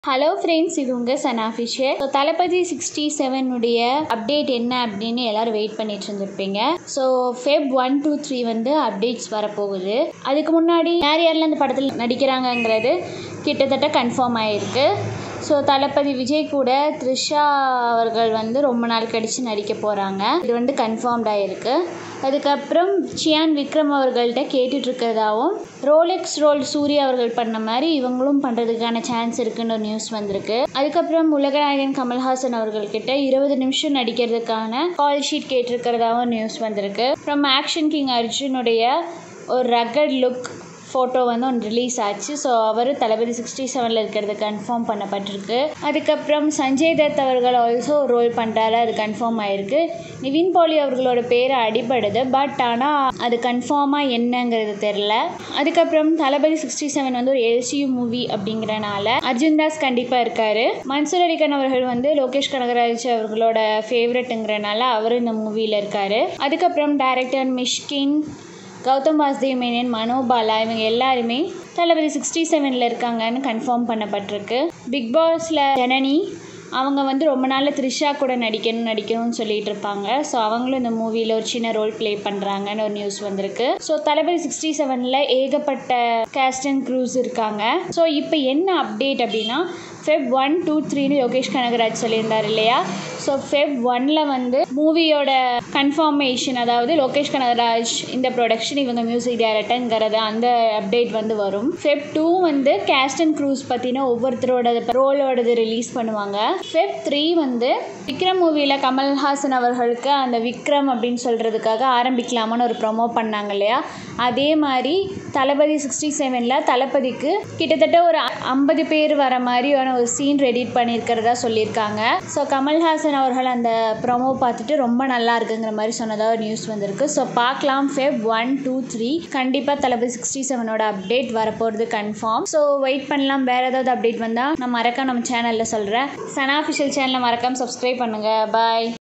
hello friends இது உங்கள் Sana Fisher so Thalapathy sixty செவனுடைய அப்டேட் என்ன அப்படின்னு எல்லாரும் வெயிட் பண்ணிட்டு இருந்திருப்பீங்க so Feb one two three வந்து அப்டேட்ஸ் வரப்போகுது அதுக்கு முன்னாடி யார் யாரெல்லாம் இந்த படத்தில் நடிக்கிறாங்கங்கிறது கிட்டத்தட்ட கன்ஃபார்ம் ஆகிருக்கு ஸோ தளபதி விஜய் கூட த்ரிஷா அவர்கள் வந்து ரொம்ப நாள் கழித்து நடிக்க போகிறாங்க இது வந்து கன்ஃபார்ம்ட் ஆகிருக்கு அதுக்கப்புறம் சியான் விக்ரம் அவர்கள்ட்ட கேட்டுட்ருக்கிறதாவும் ரோலெக்ஸ் ரோல் சூர்யா அவர்கள் பண்ண மாதிரி இவங்களும் பண்ணுறதுக்கான சான்ஸ் இருக்குன்னு ஒரு நியூஸ் வந்திருக்கு அதுக்கப்புறம் உலகநாயகன் கமல்ஹாசன் அவர்கள்கிட்ட இருபது நிமிஷம் நடிக்கிறதுக்கான கால் ஷீட் கேட்டிருக்கிறதாவும் நியூஸ் வந்திருக்கு அப்புறம் ஆக்ஷன் கிங் அர்ஜுனுடைய ஒரு ரகட் லுக் ஃபோட்டோ வந்து ஒன்று ரிலீஸ் ஆச்சு ஸோ அவர் தளபதி சிக்ஸ்டி செவனில் இருக்கிறது கன்ஃபார்ம் பண்ணப்பட்டிருக்கு அதுக்கப்புறம் சஞ்சய் தத் அவர்கள் ஆல்சோ ரோல் பண்ணுறாரு அது கன்ஃபார்ம் ஆயிருக்கு நிவின் பாலி அவர்களோட பேர் அடிபடுது பட் ஆனால் அது கன்ஃபார்மாக என்னங்கிறது தெரில அதுக்கப்புறம் தளபதி சிக்ஸ்டி செவன் வந்து ஒரு எல்சியூ மூவி அப்படிங்கிறனால அர்ஜுன் தாஸ் கண்டிப்பாக இருக்கார் மன்சூர் அலிகான் அவர்கள் வந்து லோகேஷ் கனகராஜ் அவர்களோட ஃபேவரட்டுங்கிறனால அவர் இந்த மூவியில் இருக்கார் அதுக்கப்புறம் டைரக்டர் மிஷ்கின் கௌதம் வாசுதேவ் மேனன் மனோபாலா இவங்க எல்லாருமே தளபதி சிக்ஸ்டி செவனில் இருக்காங்கன்னு கன்ஃபார்ம் பண்ணப்பட்டிருக்கு பிக் பாஸில் ஜனனி அவங்க வந்து ரொம்ப நாளில் த்ரிஷா கூட நடிக்கணும் நடிக்கணும்னு சொல்லிட்டு இருப்பாங்க ஸோ அவங்களும் இந்த மூவியில் ஒரு சின்ன ரோல் ப்ளே பண்ணுறாங்கன்னு ஒரு நியூஸ் வந்திருக்கு ஸோ தளபதி சிக்ஸ்டி செவனில் ஏகப்பட்ட கேஸ்ட் அண்ட் க்ரூஸ் இருக்காங்க ஸோ இப்போ என்ன அப்டேட் அப்படின்னா ஃபெப் ஒன் டூ த்ரீன்னு யோகேஷ் கனகராஜ் சொல்லியிருந்தார் இல்லையா ஸோ ஃபெப் ஒனில் வந்து மூவியோட கன்ஃபர்மேஷன் அதாவது லோகேஷ் கனகராஜ் இந்த ப்ரொடக்ஷன் இவங்க மியூசிக் டைரக்டருங்கிறது அந்த அப்டேட் வந்து வரும் ஃபெப் டூ வந்து கேஸ்ட் அண்ட் க்ரூஸ் பற்றின ஒவ்வொருத்தரோட ரோலோடது ரிலீஸ் பண்ணுவாங்க ஃபெப் த்ரீ வந்து விக்ரம் மூவியில் கமல்ஹாசன் அவர்களுக்கு அந்த விக்ரம் அப்படின்னு சொல்கிறதுக்காக ஆரம்பிக்கலாமான்னு ஒரு ப்ரொமோ பண்ணாங்க இல்லையா அதே மாதிரி தளபதி சிக்ஸ்டி செவனில் தளபதிக்கு கிட்டத்தட்ட ஒரு ஐம்பது பேர் வர மாதிரியான ஒரு சீன் ரெடிட் பண்ணியிருக்கிறதா சொல்லியிருக்காங்க ஸோ கமல்ஹாசன் அவர்கள் அந்த ப்ரொமோ பார்த்துட்டு ரொம்ப நல்லா இருக்குங்கிற மாதிரி சொன்னதாக ஒரு நியூஸ் வந்திருக்கு ஸோ பார்க்கலாம் ஃபெப் ஒன் டூ த்ரீ கண்டிப்பாக தளபதி சிக்ஸ்டி செவனோட அப்டேட் வரப்போகிறது கன்ஃபார்ம் ஸோ வெயிட் பண்ணலாம் வேறு ஏதாவது அப்டேட் வந்தால் நான் மறக்காம நம்ம சேனலில் சொல்கிறேன் சனா அஃபிஷியல் சேனலை மறக்காமல் சப்ஸ்கிரைப் பண்ணுங்கள் பாய்